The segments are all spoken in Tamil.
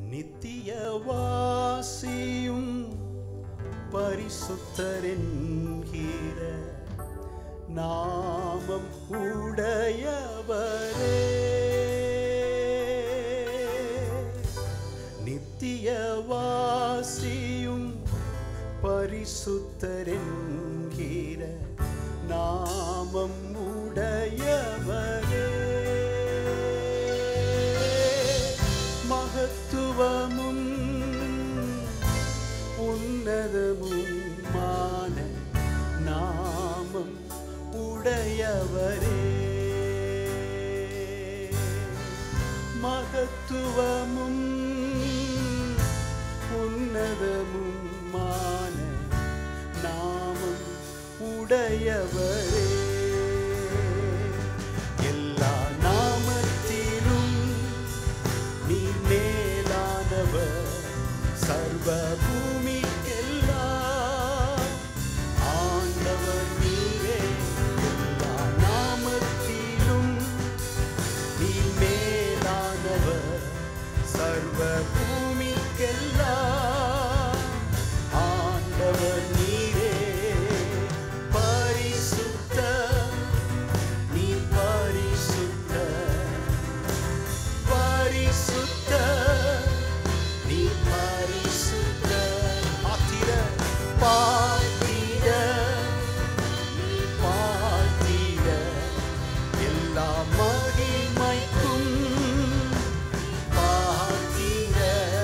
நித்தியவாசியும் பரிசுத்தரென்கிற நாமம் உடையவரே நித்தியவாசியும் பரிசுத்தரென்கிற நாமம் உடையவரே மகத்துவமும் உன்னதமுமான நாமம் உடையவரே மகத்துவமும் உன்னதமுமான நாமம் உடையவரே எல்லா நாமத்திலும் நீ மேலானவர் சர்வ பூமிக்கெல்லாம் ஆண்டவர் நீரே எல்லா நாமத்திலும் நீ மேலானவர் சர்வ பூமிக்கெல்லாம் ஆண்டவர் நீரே பரிசுத்த நீ பரிசுத்த பரிசுத்த நீ பரிசுத்த பாத்திர பாத்திர நீ பாத்திர எல்லா மகிமைக்கும் பாத்திர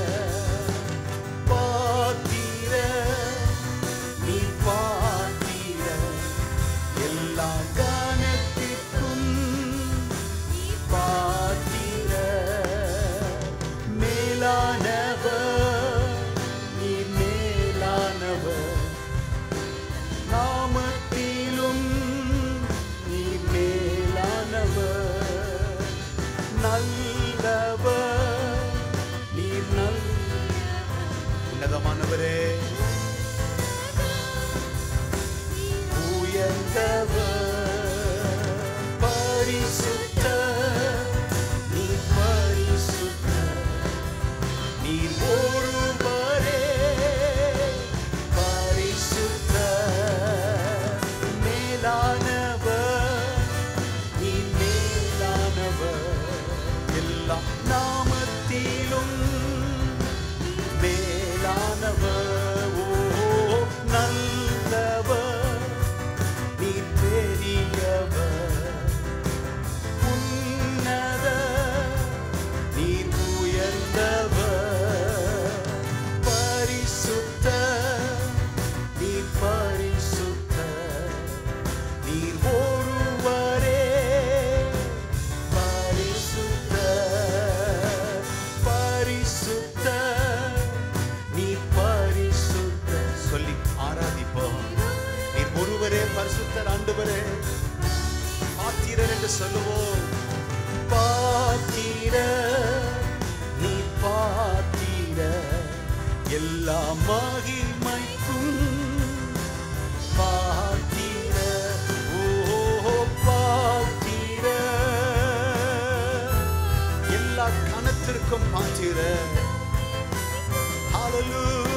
பாத்திர நீ பாத்திர எல்லா கானத்திற்கும் பாத்திர மேலானவர் நீ மேலானவர் நாமத்திலும் நீ மேலானவர் நல்லவர் நீ நல் உன்னதமானவரே உயர்ந்தவர் பரிசுத்த நீ பரிசுத்த நீர் ஒருவரே பரிசுத்த மேலானவர் நீ மேலானவர் எல்லா நாமத்திலும் மேலானவர் ஓ நல்லவர் நீ பெரியவர் உன்னத நீர் உயர்ந்தவர் பரிசுத்த நீர் பரிசுத்த நீர் ஒருவரே பரிசுத்த பரிசுத்த நீர் பரிசுத்த சொல்லி ஆராதிப்போம் நீர் ஒருவரே பரிசுத்தர் ஆண்டவரே பாத்திரர் என்று சொல்லுவோம் பாத்திர நீ பாத்திர எல்லா மகிமைக்கும் பாத்திர ஓ பாத்திர எல்லா கணத்திற்கும் பாத்திர Hallelujah